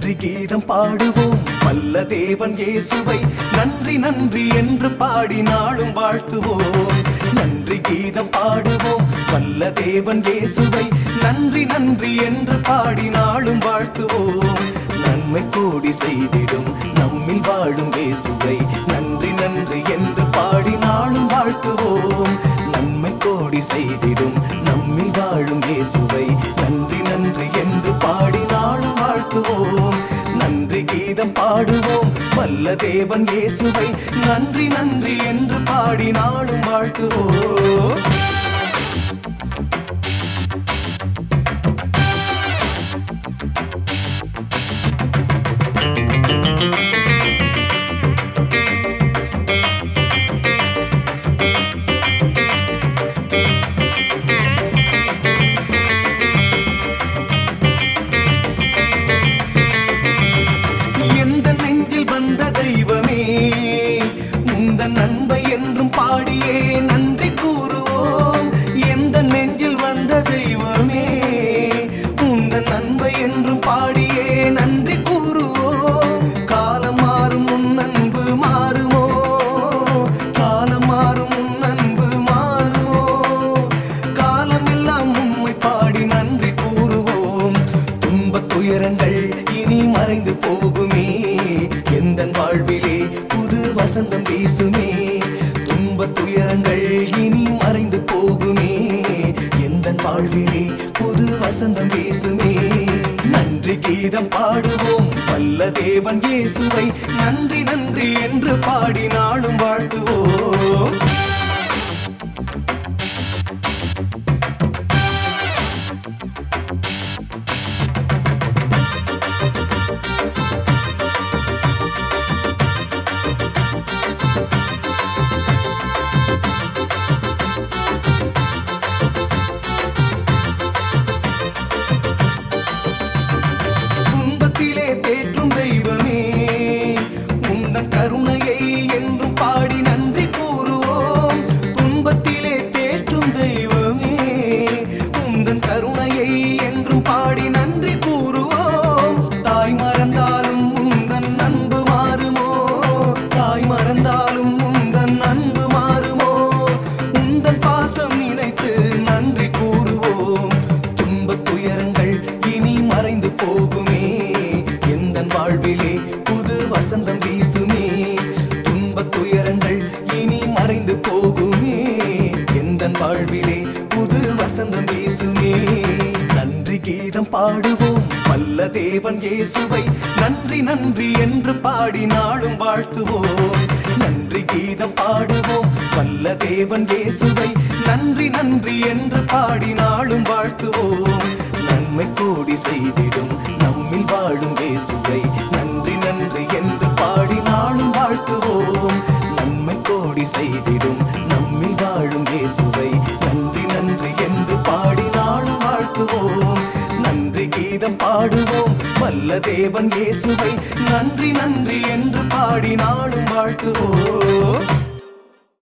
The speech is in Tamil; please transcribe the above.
நன்றி கீதம் பாடுவோம் வல்ல தேவன் இயேசுவை நன்றி நன்றி என்று பாடி நாளும் வாழ்த்துவோம் நன்றி கீதம் பாடுவோம் வல்ல தேவன் இயேசுவை நன்றி நன்றி என்று பாடி நாளும் வாழ்த்துவோம் நன்மை கோடி செய்திடும் நம்மில் வாழும் இயேசுவை நன்றி நன்றி என்று பாடி நாளும் வாழ்த்துவோம் நன்மை கோடி செய்திடும் நம்மில் வாழும் இயேசுவை நன்றி நன்றி என்று பாடி நாளும் வாழ்த்துவோம் நன்றி கீதம் பாடுவோம் வல்ல தேவன் இயேசுவை நன்றி நன்றி என்று பாடி நாளும் வாழ்த்துவோம் எந்த நெஞ்சில் வந்த தெய்வமே உந்த நன்மை என்றும் பாடியே நன்றி கூறுவோம் எந்த நெஞ்சில் வந்த தெய்வமே உந்த நன்மை என்றும் பாடியே நன்றி கூறுவோம் காலம் மாறும் உன் அன்பு மாறுமோ காலம் மாறும் உன் அன்பு மாறுமோ காலமெல்லாம் உம்மை பாடி நன்றி கூறுவோம் துன்பத் துயரங்கள் இனி மறைந்து போகுமே எந்த வாழ்விலே புது வசந்தம் வீசுமே துன்பத் துயரங்கள் இனி மறைந்து போகுமே எந்த வாழ்விலே புது வசந்தம் வீசுமே நன்றி கீதம் பாடுவோம் வல்ல தேவன் இயேசுவை நன்றி நன்றி என்று பாடி நாளும் வாழ்த்துவோம் துன்பத்திலே தேற்றும் தெய்வமே உந்தன் கருணையை என்றும் பாடி நன்றி கூறுவோம் துன்பத்திலே தேற்றும் தெய்வமே உந்தன் கருணையை என்றும் பாடி நன்றி கூறுவோம் தாய் மறந்தாலும் உந்தன் அன்பு மாறுமோ தாய் மறந்தாலும் உந்தன் அன்பு மாறுமோ உந்தன் பாசம் நினைத்து நன்றி கூறுவோம் துன்பத் துயரங்கள் இனி மறைந்து போகுமே எந்த வாழ்விலே புது வசந்தம் வீசுமே துன்பத் துயரங்கள் இனி மறைந்து போகுமே எந்த வாழ்விலே புது வசந்தம் வீசுமே நன்றி கீதம் பாடுவோம் வல்ல தேவன் இயேசுவை நன்றி நன்றி என்று பாடி நாளும் வாழ்த்துவோம் நன்றி கீதம் பாடுவோம் வல்ல தேவன் இயேசுவை நன்றி நன்றி என்று பாடி நாளும் வாழ்த்துவோம் நன்மை கோடி செய்திடும் நம்மில் வாழும் இயேசுவை நன்றி நன்றி என்று பாடி நாளும் வாழ்த்துவோம் நன்மை கோடி செய்திடும் நம்மில் வாழும் இயேசுவை நன்றி நன்றி என்று பாடி நாளும் வாழ்த்துவோம் நன்றி கீதம் பாடுவோம் வல்ல தேவன் இயேசுவை நன்றி நன்றி என்று பாடி நாளும் வாழ்த்துவோம்